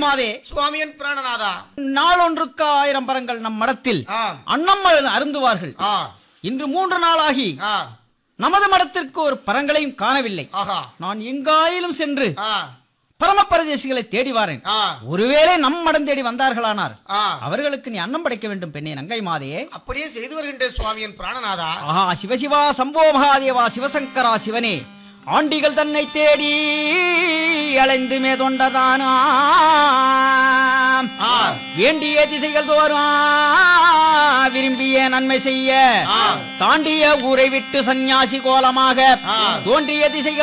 மாதே சுவாமியன் பிராணநாதா நாளொன்றுக்கு ஆயிரம் பரங்கள் நம் மடத்தில் ஆ அன்னம் அருந்துவார்கள் ஆ இன்று மூன்று நாளாகி ஆ நமது மடத்திற்கு ஒரு பரங்களையும் காணவில்லை ஆஹா நான் எங்காயிலும் சென்று ஆ பரமபரதேசிகளை தேடி வாரேன் ஆ ஒருவேளை நம் மடம் தேடி வந்தார்களானார் ஆ அவர்களுக்கு நீ அன்னம் படைக்க வேண்டும் பெண்ணே நங்கை மாதே அப்படியே செய்து வருகின்ற சுவாமியன் பிராணநாதா ஆஹா சிவசிவா சம்போ மகாதேவா சிவசங்கரா சிவனே ஆண்டிகள் தன்னை தேடி அலைந்து மேதொண்டதானா ஆ. வேண்டிய திசைகள் தோறும் விரும்பிய நன்மை செய்ய ஆ. தாண்டிய ஊரை விட்டு சந்நியாசி கோலமாக ஆ. தோன்றிய திசைகள்